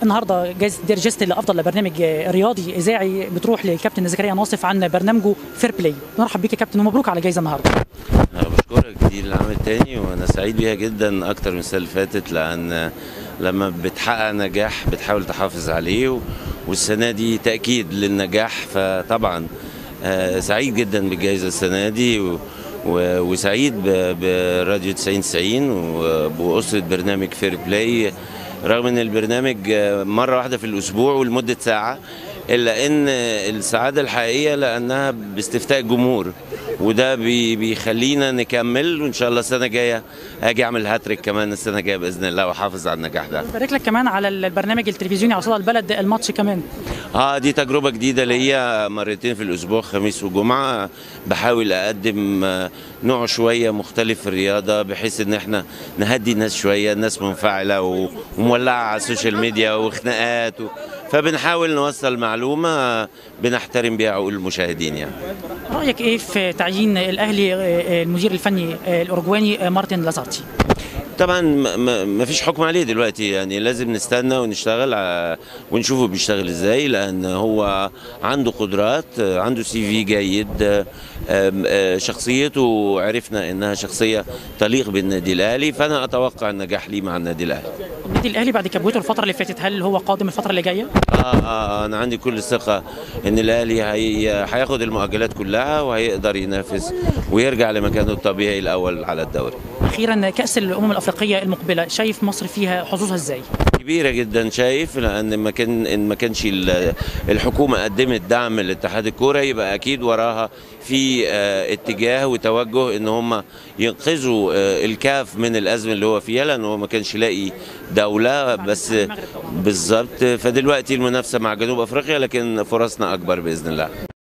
النهارده جائزه دير جيست لافضل برنامج رياضي اذاعي بتروح للكابتن زكريا ناصف عن برنامجه فير بلاي نرحب بيك يا كابتن ومبروك على الجائزه النهارده أنا بشكرك دي العام التاني وانا سعيد بيها جدا اكتر من السنه اللي فاتت لان لما بتحقق نجاح بتحاول تحافظ عليه و- والسنه دي تاكيد للنجاح فطبعا آه، سعيد جدا بالجائزه السنه دي و- و- وسعيد ب- براديو 90 90 وباسره برنامج فير بلاي رغم ان البرنامج آه، مره واحده في الاسبوع ولمده ساعه الا ان السعاده الحقيقيه لانها باستفتاء الجمهور وده بي- بيخلينا نكمل وان شاء الله السنه الجايه اجي اعمل هاتريك كمان السنه الجايه باذن الله واحافظ على النجاح ده بارك لك كمان على البرنامج التلفزيوني على صدى البلد الماتش كمان اه دي تجربه جديده ليا مرتين في الاسبوع خميس وجمعه بحاول اقدم آه، نوع شويه مختلف في الرياضه بحيث ان احنا نهدي الناس شويه الناس منفعله و- ومولعه على السوشيال ميديا وخناقات و... فبنحاول نوصل معلومه بنحترم بيها عقول المشاهدين يعني رايك ايه في تعيين الاهلي آه، المدير الفني آه، الاورجواني آه، مارتن لازارتي طبعا ما فيش حكم عليه دلوقتي يعني لازم نستنى ونشتغل ع- ونشوفه بيشتغل ازاي لان هو عنده قدرات عنده سي في جيد أم، أه، شخصيته عرفنا انها شخصيه تليق بالنادي الاهلي فانا اتوقع النجاح ليه مع النادي الاهلي النادي الاهلي بعد كبوته الفتره اللي فاتت هل هو قادم الفتره اللي جايه آه, آه, اه انا عندي كل الثقه ان الاهلي هي هياخد المؤجلات كلها وهيقدر ينافس ويرجع لمكانه الطبيعي الاول على الدوري اخيرا كاس الامم الافريقيه المقبله شايف مصر فيها حظوظها ازاي كبيره جدا شايف لان ما كان ان ما كانش ال- الحكومه قدمت دعم لاتحاد الكوره يبقى اكيد وراها في آه، اتجاه وتوجه ان هم ينقذوا آه، الكاف من الازمه اللي هو فيها لان هو ما كانش لاقي دوله بس المغرب طبعاً. بالظبط فدلوقتي المنافسه مع جنوب افريقيا لكن فرصنا اكبر باذن الله